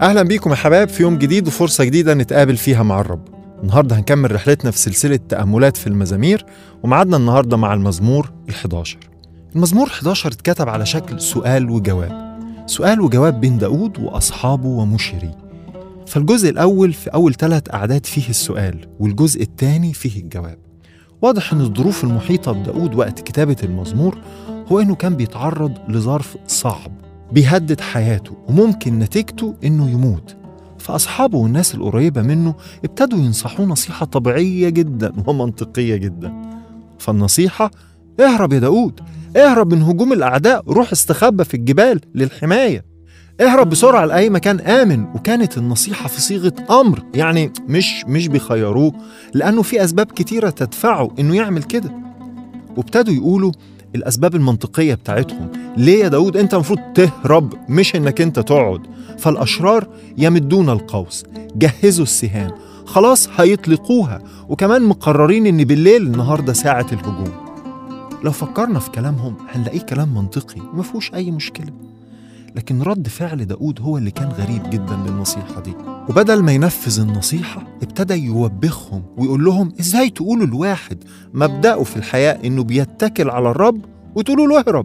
أهلا بيكم يا حباب في يوم جديد وفرصة جديدة نتقابل فيها مع الرب النهاردة هنكمل رحلتنا في سلسلة تأملات في المزامير ومعادنا النهاردة مع المزمور ال11 المزمور 11 اتكتب على شكل سؤال وجواب سؤال وجواب بين داود وأصحابه ومشري فالجزء الأول في أول ثلاث أعداد فيه السؤال والجزء الثاني فيه الجواب واضح أن الظروف المحيطة بداود وقت كتابة المزمور هو أنه كان بيتعرض لظرف صعب بيهدد حياته وممكن نتيجته انه يموت فاصحابه والناس القريبه منه ابتدوا ينصحوه نصيحه طبيعيه جدا ومنطقيه جدا فالنصيحه اهرب يا داود اهرب من هجوم الاعداء روح استخبى في الجبال للحمايه اهرب بسرعه لاي مكان امن وكانت النصيحه في صيغه امر يعني مش مش بيخيروه لانه في اسباب كتيره تدفعه انه يعمل كده وابتدوا يقولوا الاسباب المنطقيه بتاعتهم ليه يا داود انت المفروض تهرب مش انك انت تقعد فالاشرار يمدون القوس جهزوا السهام خلاص هيطلقوها وكمان مقررين ان بالليل النهارده ساعه الهجوم لو فكرنا في كلامهم هنلاقيه كلام منطقي وما فيهوش اي مشكله لكن رد فعل داود هو اللي كان غريب جدا للنصيحة دي وبدل ما ينفذ النصيحة ابتدى يوبخهم ويقول لهم ازاي تقولوا الواحد مبدأه في الحياة انه بيتكل على الرب وتقولوا له اهرب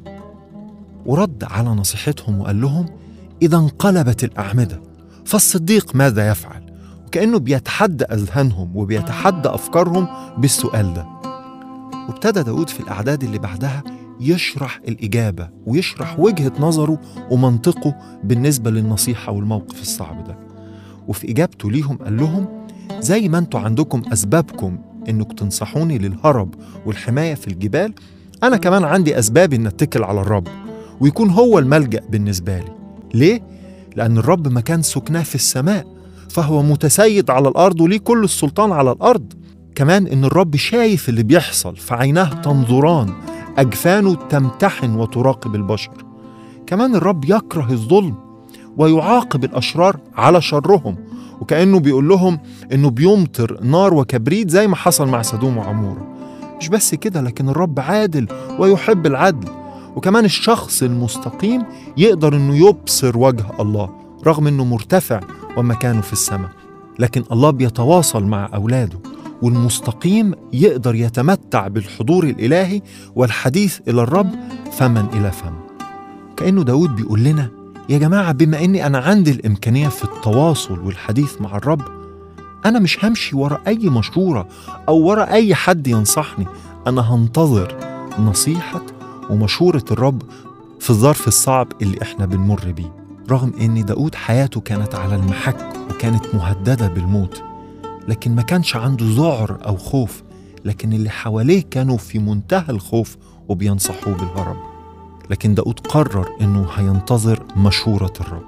ورد على نصيحتهم وقال لهم إذا انقلبت الأعمدة فالصديق ماذا يفعل؟ وكأنه بيتحدى أذهانهم وبيتحدى أفكارهم بالسؤال ده وابتدى داود في الأعداد اللي بعدها يشرح الإجابة ويشرح وجهة نظره ومنطقه بالنسبة للنصيحة والموقف الصعب ده وفي إجابته ليهم قال لهم زي ما انتوا عندكم أسبابكم إنك تنصحوني للهرب والحماية في الجبال أنا كمان عندي أسبابي إن أتكل على الرب ويكون هو الملجأ بالنسبة لي ليه؟ لأن الرب مكان سكناه في السماء فهو متسيد على الأرض وليه كل السلطان على الأرض كمان إن الرب شايف اللي بيحصل فعيناه تنظران أجفانه تمتحن وتراقب البشر كمان الرب يكره الظلم ويعاقب الأشرار على شرهم وكأنه بيقول لهم إنه بيمطر نار وكبريت زي ما حصل مع سدوم وعمورة مش بس كده لكن الرب عادل ويحب العدل وكمان الشخص المستقيم يقدر إنه يبصر وجه الله رغم إنه مرتفع ومكانه في السماء لكن الله بيتواصل مع أولاده والمستقيم يقدر يتمتع بالحضور الإلهي والحديث إلى الرب فما إلى فم كأنه داود بيقول لنا يا جماعة بما أني أنا عندي الإمكانية في التواصل والحديث مع الرب أنا مش همشي ورا أي مشورة أو ورا أي حد ينصحني أنا هنتظر نصيحة ومشورة الرب في الظرف الصعب اللي إحنا بنمر بيه رغم أن داود حياته كانت على المحك وكانت مهددة بالموت لكن ما كانش عنده ذعر أو خوف لكن اللي حواليه كانوا في منتهى الخوف وبينصحوه بالهرب لكن داود قرر إنه هينتظر مشورة الرب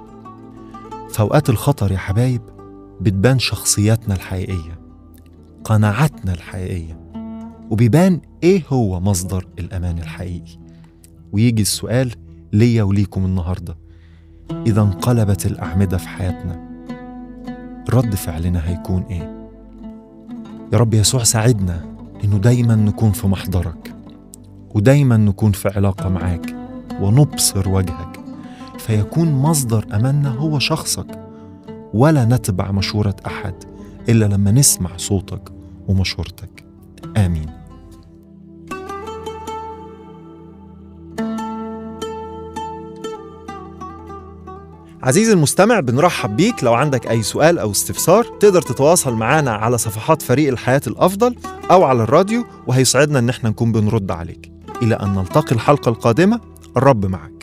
في أوقات الخطر يا حبايب بتبان شخصياتنا الحقيقية قناعاتنا الحقيقية وبيبان إيه هو مصدر الأمان الحقيقي ويجي السؤال ليا وليكم النهاردة إذا انقلبت الأعمدة في حياتنا رد فعلنا هيكون إيه؟ يا رب يسوع ساعدنا إنه دايما نكون في محضرك ودايما نكون في علاقة معاك ونبصر وجهك فيكون مصدر أماننا هو شخصك ولا نتبع مشورة أحد إلا لما نسمع صوتك ومشورتك آمين عزيزي المستمع بنرحب بيك لو عندك أي سؤال أو استفسار تقدر تتواصل معنا على صفحات فريق الحياة الأفضل أو على الراديو وهيسعدنا إن احنا نكون بنرد عليك إلى أن نلتقي الحلقة القادمة الرب معك